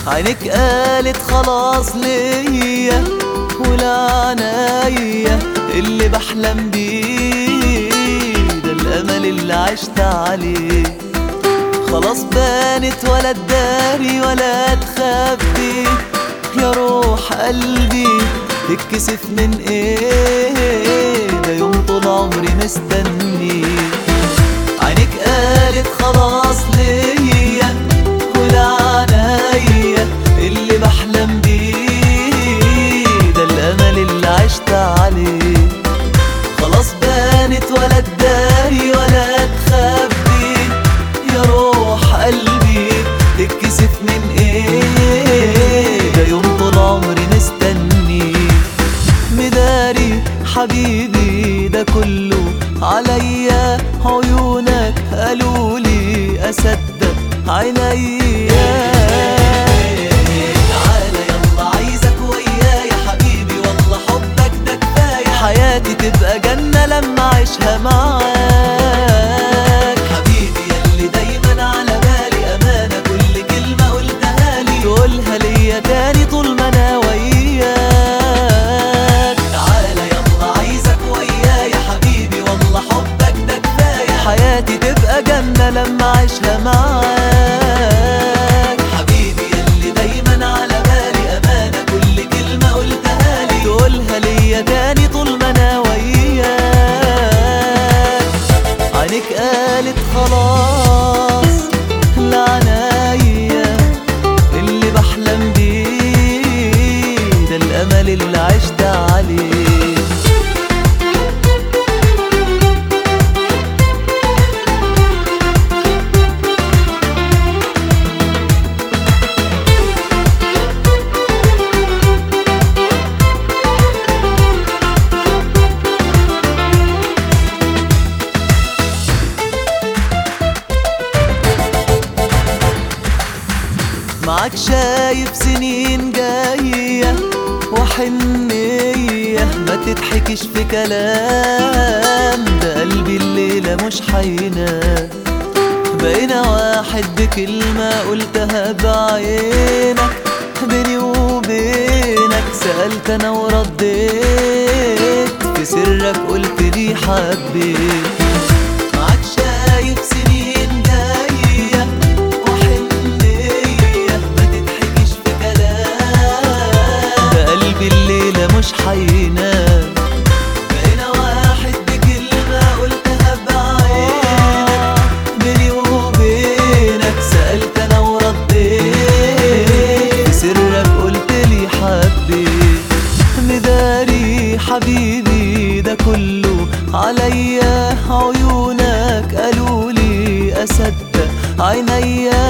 عينك قالت خلاص ليا والعناية اللي بحلم بيه ده الأمل اللي عشت عليه خلاص بانت ولا تداري ولا تخبي يا روح قلبي تتكسف من ايه ده يوم طول عمري مستني عينك قالت خلاص ليا والعناية اللي بحلم بيه ده الأمل اللي عشت عليه خلاص بانت ولا تداري ولا تخبي يا روح قلبي تتكسف من ايه ده يوم طول عمري مستني مداري حبيبي ده كله عليا عيونك قالولي اصدق عينيا تعالى يلا عايزك ويايا حبيبي والله حبك ده كفايه حياتي تبقى جنه لما اعيشها معاك حبيبي يلي دايما على بالي امانه كل كلمه قلتها لي تقولها ليا تاني طول ما انا وياك تعالى يلا عايزك ويايا حبيبي والله حبك ده كفايه حياتي تبقى جنه لما اعيشها معاك حبيبي يلي دايما على بالي امانه كل كلمه قلتها لي تقولها ليا تاني طول ما انا وياك عينك قالت خلاص لعنايا اللي بحلم بيه ده الامل اللي عشت عليه معاك شايف سنين جاية وحنية ما تضحكش في كلام ده قلبي الليلة مش حينام بقينا واحد بكلمة قلتها بعينك بيني وبينك سألت أنا ورديت في سرك قلت لي حبيت معاك شايف سنين جاية وحنية ما تضحكش في كلام ده قلبي الليلة مش حينام بقينا واحد بكلمة قلتها بعينك بيني وبينك سألت أنا ورديت في سرك قلت لي حبيت مداري حبيبي ده كله عليا عيونك قالولي أصدق عينيا